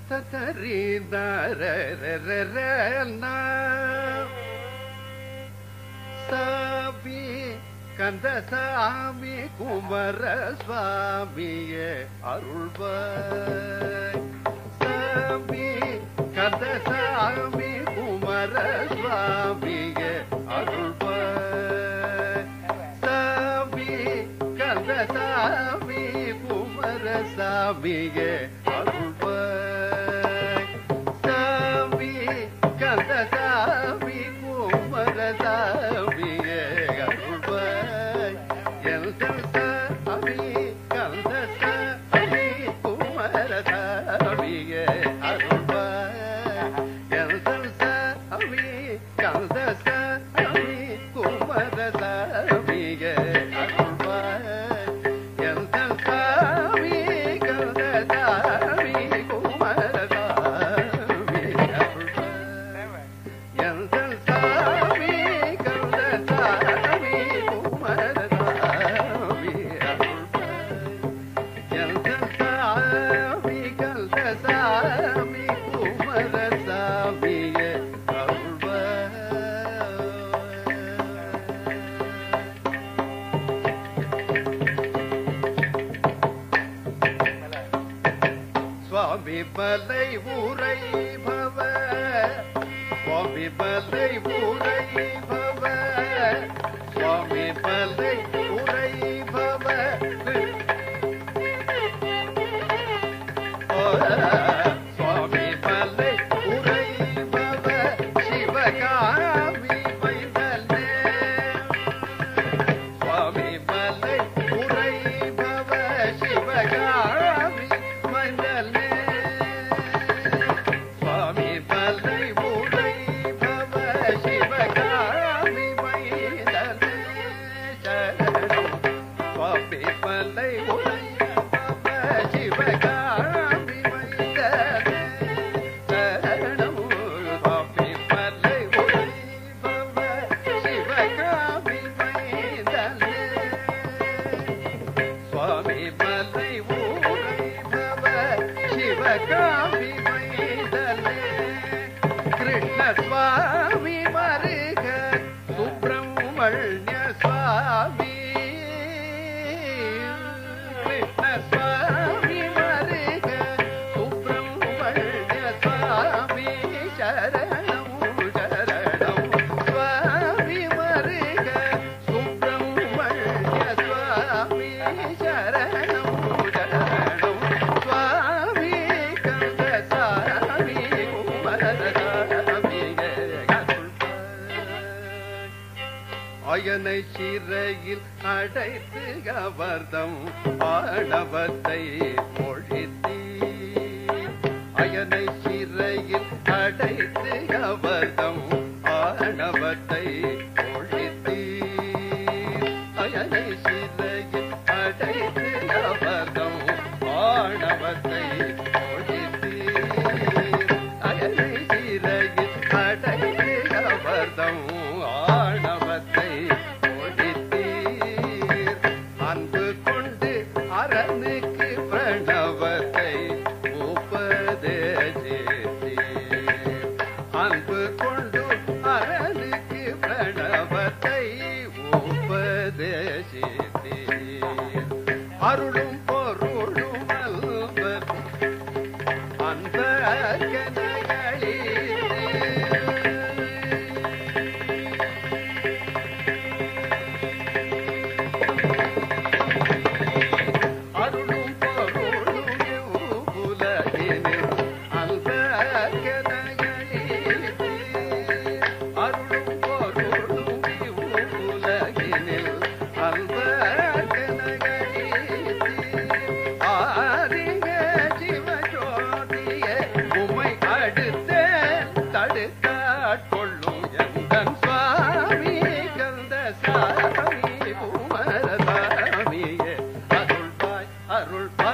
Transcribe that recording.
தத்தரி சாமி கந்தசாமி குமர சுவாமியே அருள்வாய் சாமி கந்தசாமி குமர சுவாமியே அருள்வாய் சாமி கந்தசாமி குமர சாமியே அருள்வாய் சாமி கந்தசாமி குமர சாமியே அருள்வாய் எல்தல் சாமி கந்தசாமி குமர சாமியே அருள்வாய் எல்தல் சாமி கந்தசாமி குமர சாமியே அருள்வாய் எல்தல் சாமி கந்தசாமி குமர சாமி அருள்வாய் எந்தன் சாமி கந்தசாமி குமரசாமி அருள்வாய் எந்தன் சாமி கந்தசாமி குமரசாமியே அருள்வாய் சுவாமி மலை ஊரை பவ சுவாமி மலை ஊரை பவ சுவாமி மலை ஊரை பவ சுவாமி மலை ஊரை பவ சிவகாமி மைந்தனே சுவாமி மலை உரை பவ சிவகாமி மண்டலே சுவாமி மலை உரை பவ சிவகாமி மைந்தலே சரணம் சுவாமி மலை உரை பவ சிவகாமி மைந்தலே சரணம் சுவாமி மலை உரை பவ சிவகாமி மைந்தலே சுவாமி மலை ஊரை பவ சிவகாமி மைந்தலே கிருஷ்ண சுவாமி மருக சுப்பிரமணிய சுவாமி கிருஷ்ண சுவாமி மருக சுப்பிரமணிய சுவாமி சரணம் சரணம் சுவாமி மருக சுப்பிரமணிய சுவாமி சரணம் சரணம் சுவாமி கந்தசாமி குமரசாமியே அருள்வாய். அயனை சிறையில் அடைத்து அவர்தம் ஆணவத்தை ஒழித்தீ அயனை சிறையில் அடைத்து அவர்தம் ஆணவத்தை ஒழித்தீ அயனை சிறையில் அடைத்து அவர்தம் ஆணவத்தை ஒழித்தீ அயனை சிறையில் அடைத்து அவர்தம் ஆணவத்தை ஒழித்தீர் அன்பு கொண்டு அரணுக்கு பிரணவத்தை உபதேசித்தீர் அன்பு கொண்டு அரணுக்கு பிரணவத்தை உபதேசித்தீர் அருளும் பொருளும் அல்வர் அந்த அருளும் பொருளும் உலகினில் அந்த அருளும் பொருளும் உலகினில் அந்த ஆதிங்க சிவஜோதிய உமை அடுத்த தடுத்தாட்கொள்ளும் எந்தன் சுவாமி கந்த சாமி குமரசாமியே அருள்பாய் அருள்பாய்